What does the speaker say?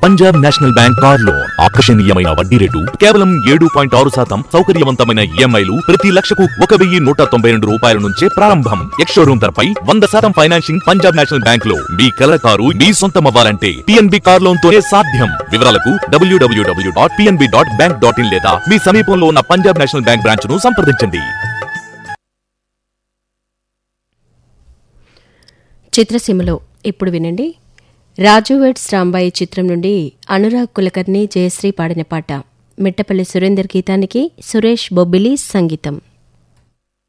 Punjab national bank car loan ఆకర్షణీయమైన వడ్డీ rate కేవలం ఏడు పాయింట్ ఆరు శాతం సౌకర్యవంతమైన ఈఎంఐలు ప్రతి లక్షకు ఒక వెయ్యి నూట తొంభై రెండు రూపాయల నుంచే ప్రారంభం ఎక్స్షోరూమ్ ధరపై వంద శాతం ఫైనాన్సింగ్ పంజాబ్ నేషనల్ బ్యాంక్ లో మీ కలర్ కారు మీ సొంతం అవ్వాలంటే పిఎన్బి కార్ లోన్ తోనే సాధ్యం వివరాలకు W W W dot PNB dot bank dot in లేదా మీ సమీపంలో ఉన్న పంజాబ్ నేషనల్ బ్యాంక్ బ్రాంచ్ ను సంప్రదించండి చిత్రసీమలో ఇప్పుడు వినండి రాజు వెడ్స్ రాంబాయి చిత్రం నుండి అనురాగ్ కులకర్ణి జయశ్రీ పాడిన పాట మిట్టపల్లి సురేందర్ గీతానికి సురేష్ బొబ్బిలి సంగీతం